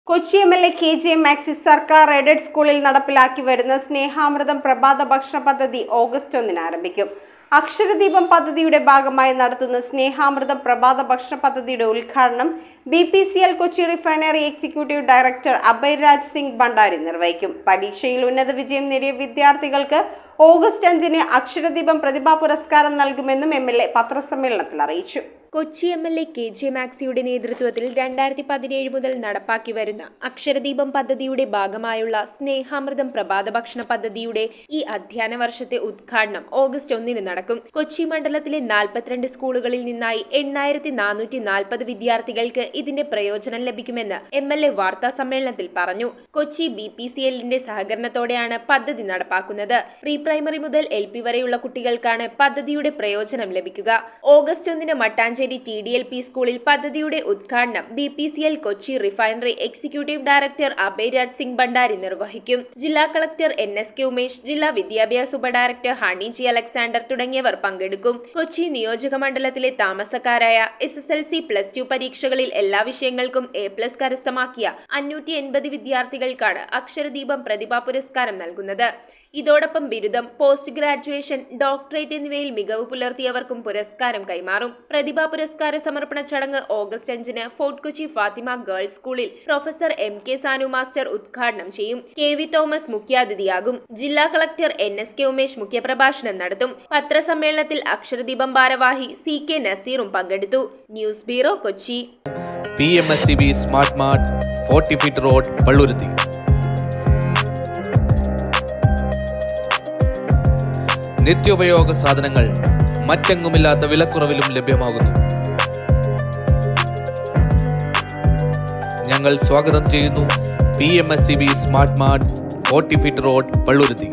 Kochi M L A K J Maxy സർക്കാർ aided സ്കൂളിൽ നടപ്പിലാക്കി വരുന്ന സ്നേഹാമൃതം പ്രഭാത ഭക്ഷണ പദ്ധതി ഓഗസ്റ്റ് ഒന്നിന് ആരംഭിക്കും അക്ഷരദീപം പദ്ധതിയുടെ ഭാഗമായി നടത്തുന്ന സ്നേഹാമൃതം പ്രഭാത ഭക്ഷണ പദ്ധതിയുടെ ഉദ്ഘാടനം B P C L Kochi refinery executive director Abhay Raj Singh Bhandari നിർവഹിക്കും പരീക്ഷയിൽ ഉന്നത വിജയം നേടിയ വിദ്യാർത്ഥികൾക്ക് ഓഗസ്റ്റ് അഞ്ചിന് അക്ഷരദീപം പ്രതിഭാ പുരസ്കാരം നൽകുമെന്നും എം എൽ എ പത്രസമ്മേളനത്തിൽ അറിയിച്ചു Kochi M L A K J മാക്സിയുടെ നേതൃത്വത്തിൽ രണ്ടായിരത്തി പതിനേഴ് മുതൽ നടപ്പാക്കി വരുന്ന അക്ഷരദീപം പദ്ധതിയുടെ ഭാഗമായുള്ള സ്നേഹാമൃതം പ്രഭാത ഭക്ഷണ പദ്ധതിയുടെ ഈ അധ്യയന വർഷത്തെ ഉദ്ഘാടനം ഓഗസ്റ്റ് ഒന്നിന് നടക്കും കൊച്ചി മണ്ഡലത്തിലെ നാൽപ്പത്തിരണ്ട് സ്കൂളുകളിൽ നിന്നായി എണ്ണായിരത്തി നാനൂറ്റി നാൽപ്പത് വിദ്യാർത്ഥികൾക്ക് ഇതിന്റെ പ്രയോജനം ലഭിക്കുമെന്ന് എം എൽ എ വാർത്താ സമ്മേളനത്തിൽ പറഞ്ഞു കൊച്ചി ബി പി സി എല്ലിന്റെ സഹകരണത്തോടെയാണ് പദ്ധതി നടപ്പാക്കുന്നത് പ്രീ പ്രൈമറി മുതൽ എൽ പി വരെയുള്ള കുട്ടികൾക്കാണ് പദ്ധതിയുടെ പ്രയോജനം ലഭിക്കുക ഓഗസ്റ്റ് ഒന്നിന് Mattancherry T D L P സ്കൂളിൽ പദ്ധതിയുടെ ഉദ്ഘാടനം B P C L Kochi refinery executive director Abhay Raj Singh Bhandari നിർവഹിക്കും ജില്ലാ collector N S K Umesh ജില്ലാ വിദ്യാഭ്യാസ ഉപഡയറക്ടർ ഹണി ജി അലക്സാണ്ടർ തുടങ്ങിയവർ പങ്കെടുക്കും കൊച്ചി നിയോജക മണ്ഡലത്തിലെ താമസക്കാരായ S S L C plus two പരീക്ഷകളിൽ എല്ലാ വിഷയങ്ങൾക്കും എ പ്ലസ് കരസ്ഥമാക്കിയ അഞ്ഞൂറ്റി എൺപത് വിദ്യാർത്ഥികൾക്കാണ് അക്ഷരദീപം പ്രതിഭാ പുരസ്കാരം നൽകുന്നത് ഇതോടൊപ്പം ബിരുദം പോസ്റ്റ് ഗ്രാജുവേഷൻ ഡോക്ടറേറ്റ് എന്നിവയിൽ മികവ് പുലർത്തിയവർക്കും പുരസ്കാരം കൈമാറും പ്രതിഭാ പുരസ്കാര സമർപ്പണ ചടങ്ങ് ഓഗസ്റ്റ് അഞ്ചിന് ഫോർട്ട് കൊച്ചി ഫാത്തിമ ഗേൾസ് സ്കൂളിൽ professor M K Sanu master ഉദ്ഘാടനം ചെയ്യും കെ വി തോമസ് മുഖ്യാതിഥിയാകും ജില്ലാ collector N S K Umesh മുഖ്യപ്രഭാഷണം നടത്തും പത്രസമ്മേളനത്തിൽ അക്ഷരദീപം ഭാരവാഹി സി കെ നസീറും പങ്കെടുത്തു news bureau Kochi P M S C B smart mart forty feet road Palluruthy നിത്യോപയോഗ സാധനങ്ങൾ മറ്റെങ്ങുമില്ലാത്ത വിലക്കുറവിലും ലഭ്യമാകുന്നു ഞങ്ങൾ സ്വാഗതം ചെയ്യുന്നു P M S C B smart mart forty feet road Palluruthy